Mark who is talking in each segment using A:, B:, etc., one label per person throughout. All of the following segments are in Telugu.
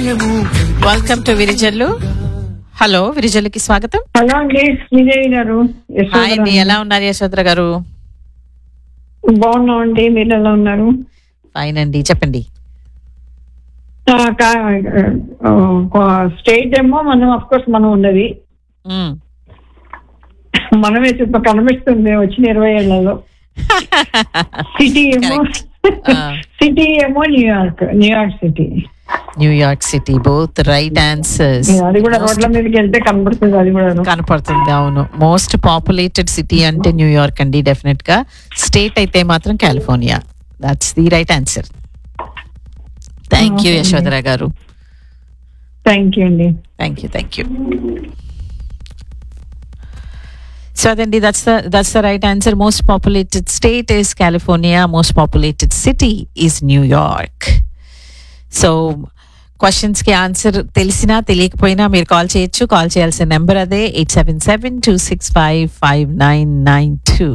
A: వెల్కమ్ టు విరిజల్లు హలో విరిజల్లుకి స్వాగతం
B: హలో అండి శ్రీదేవి గారు యశోద
A: హాయ్ అండి
B: గారు.
A: ఎలా ఉన్నారు యశోద్ర గారు
B: బాగున్నాం అండి మీరు ఎలా ఉన్నారు
A: ఫైన్ అండి చెప్పండి
B: ఆ, కా- ఆ, స్టేట్ ఏమో మనం అఫ్ కోర్స్ మనం ఉన్నది
A: మ్మ్.
B: మనమే చుట్టూ కనిపిస్తుంది వచ్చిన ఇరవై ఏళ్లలో సిటీ ఏమో
A: ఆ.
B: సిటీ ఏమో New York New York city
A: New York city both right answers
B: అది కూడా రోడ్ల మీదకి వెళ్తే కనబడుతుంది అది కూడా
A: కనపడుతుంది అవును మోస్ట్ పాపులేటెడ్ సిటీ అంటే న్యూయార్క్ అండి డెఫినెట్ గా స్టేట్ అయితే మాత్రం California that's the right answer thank you
B: Okay.
A: Yashodhara garu
B: thank you అండి
A: thank you thank you so అదండి that's the that's the right answer most populated state is California most populated city is New York so క్వశ్చన్స్కి ఆన్సర్ తెలిసినా తెలియకపోయినా మీరు కాల్ చేయొచ్చు కాల్ చేయాల్సిన నెంబర్ అదే eight seven seven two six five five nine nine two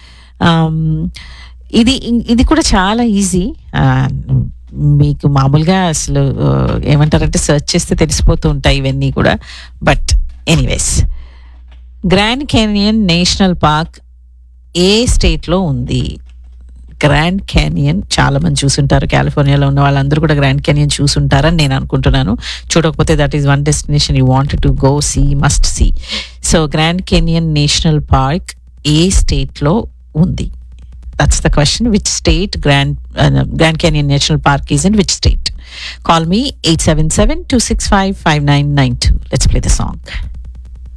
A: ఇది ఇది కూడా చాలా ఈజీ మీకు మామూలుగా అసలు ఆ, ఏమంటారంటే సెర్చ్ చేస్తే తెలిసిపోతూ ఉంటాయి ఇవన్నీ కూడా but anyways Grand Canyon National Park ఏ స్టేట్లో ఉంది గ్రాండ్ క్యానియన్ చాలా మంది చూసుంటారు కాలిఫోర్నియాలో ఉన్న వాళ్ళందరూ కూడా గ్రాండ్ క్యానియన్ చూసుంటారని నేను అనుకుంటున్నాను చూడకపోతే that is one destination you want to go see must see so Grand Canyon National Park ఏ స్టేట్లో ఉంది that's the question which state Grand Grand Canyon National Park is in which state call me eight seven seven two six five five nine nine two let's play the song